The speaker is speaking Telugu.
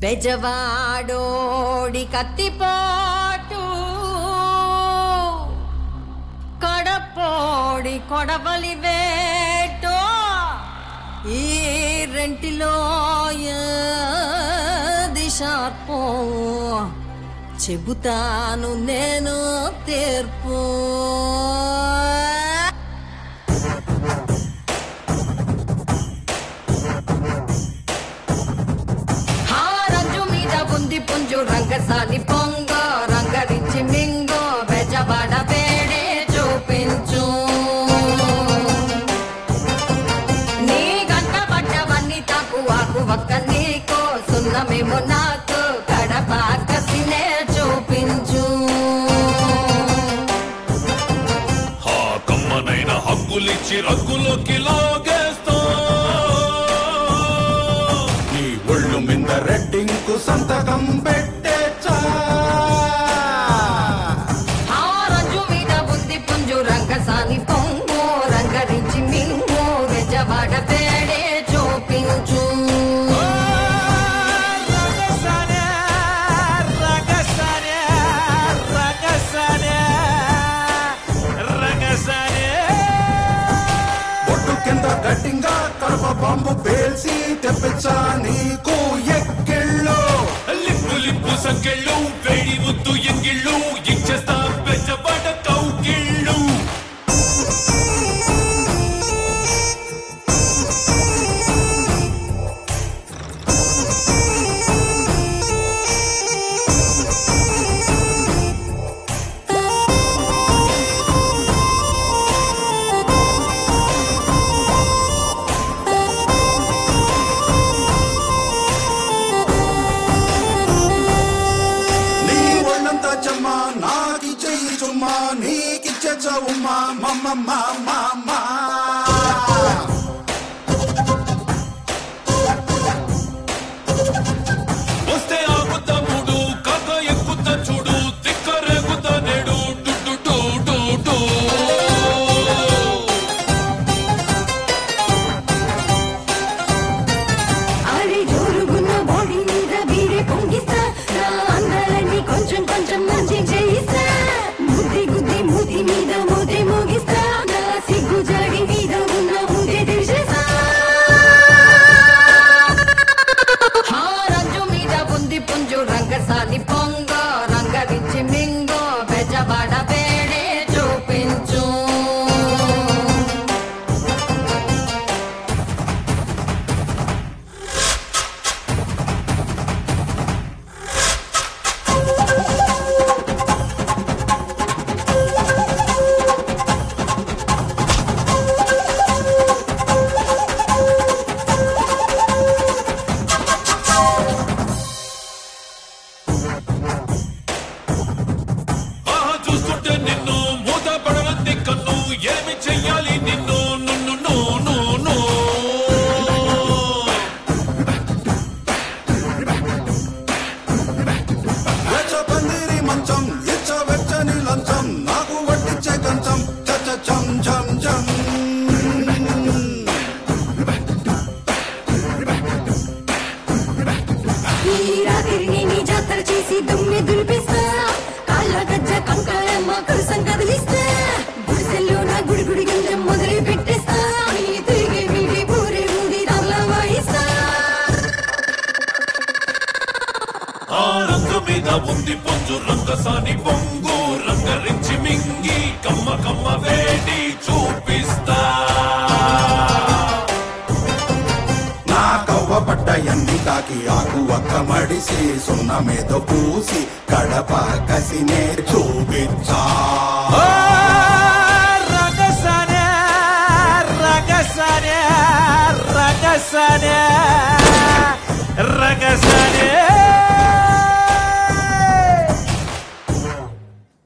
బెజవాడోడి కత్తిపోటు కడపోడి కొడవలి వేటో ఈ రెంటిలో ఏది షార్పో చెబుతాను నేను తీర్పు హారంజు మీద ఉంది పుంజు రంగసాని పొంగ రంగరించి మింగో బెజవాడ వేడే చూపించు నీ గంట పడ్డవన్నీ తాకు ఆకు ఒక్క నీకో సున్నమేమో నాకు కడప కసినే చూపించు హా కమ్మనైన హక్కులిచ్చి రగ్గులోకి లాగేస్తా ఈ ఒళ్ళు మీద రెడ్డింకు సంతకం పెట్టేచ్చా హారంజు మీద ఉంది పుంజు రంగసాని పొంగు రంగరించి మింగు బెజవాడ వేడే చూపించు బొట్టు కింద గట్టింగా కడప బాంబు పేల్చి తెప్పించా నీకు ఎక్కిళ్ళు లిప్పు లిప్పు సంకెళ్ళు వేడి ముద్దు ఎంగిళ్ళు ఇచ్చేస్తా పెద్దపడ కౌగిళ్ళు నీ ఒళ్ళంతా చెమ్మా నాకి చెయ్యి చుమ్మా నీకిచ్చే చవుమ్మా మమ్మ మామ వస్తే ఆగుత మూడు కథ ఎక్కుత చూడు తిక్కరేగుత నేడు డు డు డు డు డు. అరే జోరుగున్న బాడీ మీద వీరే పొంగిస్తా నా అందాలని కొంచెం కొంచెం మంచి చేయిస్తా ముద్ది గుద్ది మూతి మీద మోతే మోగిస్తా నా సిగ్గు జాడి మీద ఉన్న ముందే తెలిసేసా హారంజు మీద ఉంది పుంజు రంగసాని పొంగ రంగరించి మింగో బెజవాడ వేడే చూపించు ఆహా చూస్తుంటే నిన్ను మూత పడవంది కన్ను ఏమి చెయ్యాలి నిన్ను నున్ను నో నో నో వెచ్చ పందిరి మంచం ఇచ్చ వెచ్చని లంచం నాకు వడ్డించే కంచం చచ్చ చం చం చం ఈ రాత్రిని నీ జాతర చేసి దుమ్మె దులిపిస్తా కాళ్ళ గజ్జ కంకాళమ్మ కరుసం కదిలిస్తా గుడిసెల్లో నా గుడి గుడి గంజం మొదలు పెట్టేస్తా నీ తిరిగి వీడి పూరి ఊది రాళ్ళ వాయిస్తా ఆ రంగు మీద ఉంది పొంజు రంగసాని పొంగు రంగరించి మింగి కమ్మ కమ్మ వేడి చూపిస్తా నా కవ్వ పట్ట ఎన్ని తాకి ఆకు ఒక్క మడిసి సున్న మీద పూసి కడప కసినే చూపించా రగసనే రగసనే రగసనే రగస